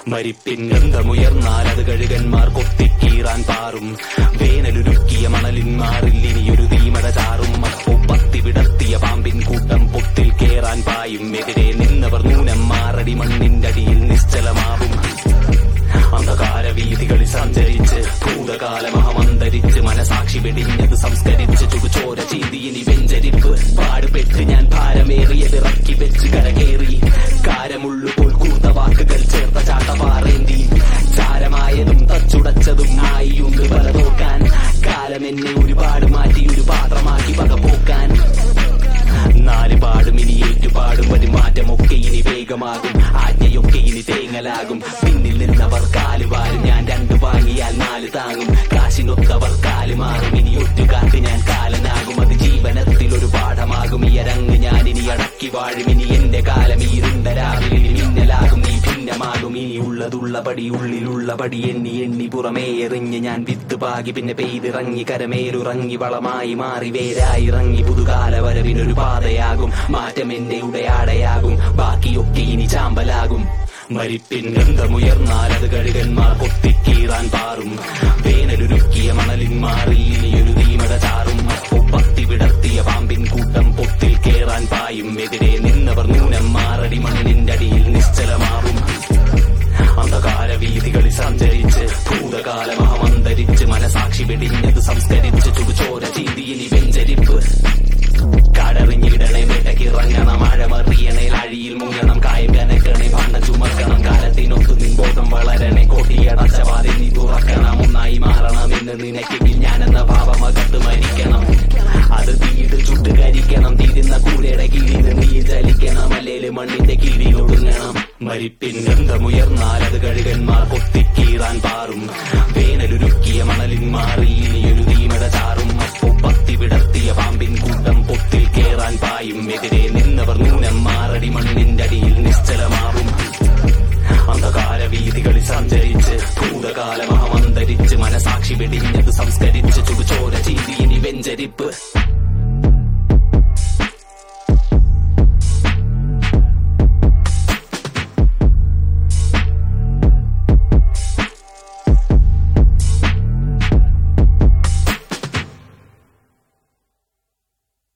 മരിപ്പിൻ ഗന്ധമുയർന്നാൽ അത് കഴുകന്മാർ കൊത്തിക്കീറാൻ പാറും വേനലുരുക്കിയ മണലിന്മാറിൽ ഇനിയൊരു തീമട ചാറും പത്തി വിടർത്തിയ പാമ്പിൻ കൂട്ടം പൊത്തിൽ കേറാൻ പായും എതിരെ നിന്നവർ നൂനം മാറടി മണ്ണിന്റെ അടിയിൽ നിശ്ചലമാവും അന്ധകാര വീതികളിൽ സഞ്ചരിച്ച് ഭൂതകാലമഹമന്തരിച്ച് മനസാക്ഷി വെടിഞ്ഞത് സംസ്കരിച്ച് ചുടുചോര ചീന്തി ഇനി വെഞ്ചരിപ്പ് പാടുപെട്ട് ഞാൻ ഭാരമേറിയത് ഇറക്കി വെച്ച് കരകേറി കാരമുള്ളു പോൽ കൂർത്ത വാക്കുകൾ ചേർത്ത ചാട്ടപാറേന്തി ചാരമായതും തച്ചുടച്ചതും ആയിയുണ്ട് പല നോക്കാൻ കാലം എന്നെ ഒരുപാട് മാറ്റി ഒരു പാത്രമാക്കി പകപോക്കാൻ നാല് പാടും ഇനി ഏറ്റുപാടും വരും മാറ്റമൊക്കെ ഇനി വേഗമാകും ആജ്ഞയൊക്കെ ഇനി തേങ്ങലാകും പിന്നിൽ നിന്നവർ കാലുവാരും ഞാൻ രണ്ടു വാങ്ങിയാൽ നാല് താങ്ങും കാശിനൊത്തവർ കാല് മാറും ഇനി ഒറ്റുകാട്ട് ഞാൻ കാലനാകും അത് ജീവനത്തിൽ ഒരു പാഠമാകും ഈ അരങ്ങ് ഞാൻ ഇനി അടക്കി വാഴും ഇനി എന്റെ കാലം ഈ ഇരുണ്ട രാവിലെ ഇനി മിന്നലാകും നീ ഭിന്നമാകും ഇനി ഉള്ളതുള്ള പടി ഉള്ളിലുള്ള പടി എണ്ണി എണ്ണി പുറമേ എറിഞ്ഞ് ഞാൻ വിത്ത് പാകി പിന്നെ പെയ്തിറങ്ങി കരമേലുറങ്ങി വളമായി മാറി വേരായിറങ്ങി പുതുകാല വരവിനൊരു പാതയാകും മാറ്റം എന്റെ ഉടയാടയാകും ബാക്കിയൊക്കെ ഇനി ചാമ്പലാകും മരിപ്പിൻ ഗന്ധമുയർന്നാൽ അത് കഴുകന്മാർ കൊത്തിക്കീറാൻ പാറും വേനലുരുക്കിയ മണലിന്മാറിൽ ഇനിയൊരു തീമട ചാറും പത്തി വിടർത്തിയ പാമ്പിൻ കൂട്ടം പൊത്തിൽ കേറാൻ പായും എതിരെ നിന്നവർ നൂനം മാറടി മണ്ണിന്റെ അടിയിൽ നിശ്ചലമാവും അന്ധകാര വീതികളിൽ സഞ്ചരിച്ച് ഭൂതകാലമഹമന്തരിച്ച് മനസാക്ഷി വെടിഞ്ഞത് സംസ്കരിച്ച് ചുടുചോര ചീന്തി ഇനി വെഞ്ചരിപ്പ് കടറിഞ്ഞിടണേ വേട്ടക്കിറങ്ങണം ആഴമറിയണേ അഴിയിൽ മുങ്ങണം കായം കനക്കണേ ഭാണ്ഡം ചുമക്കണം കാലത്തിനൊത്ത് നിൻബോധം വളരണേ കോട്ടിയടച്ച വാതിൽ നീ തുറക്കണം ഒന്നായി മാറണം എന്ന് നിനക്കെങ്കിൽ ഞാനെന്ന ഭാവമകത്ത് മരിക്കണം അത് തീയിട്ട് ചുട്ടുകരിക്കണം തീരുന്ന കൂരയുടെ കീഴിൽ നീ ചലിക്കണം അല്ലേല് മണ്ണിന്റെ കീഴിൽ ഒടുങ്ങണം മരിപ്പിൻ ഗന്ധമുയർന്നാൽ അത് കഴുകന്മാർ കൊത്തിക്കീറാൻ പാറും വേനലുരുക്കിയ മണലിന്മാറിൽ ഇനിയൊരു തീമട ചാറും അപ്പോ പത്തി വിടർത്തിയ പാമ്പിൻ കൂട്ടം പൊത്തിൽ കേറാൻ പായും എതിരെ നിന്നവർ നൂനം മാറടി മണ്ണിന്റെ അടിയിൽ നിശ്ചലമാവും അന്ധകാര വീതികളിൽ സഞ്ചരിച്ച് ഭൂതകാലമഹമന്തരിച്ച് മനസാക്ഷി വെടിഞ്ഞത് സംസ്കരിച്ച് ചുടുചോര ചീന്തി ഇനി വെഞ്ചരിപ്പ്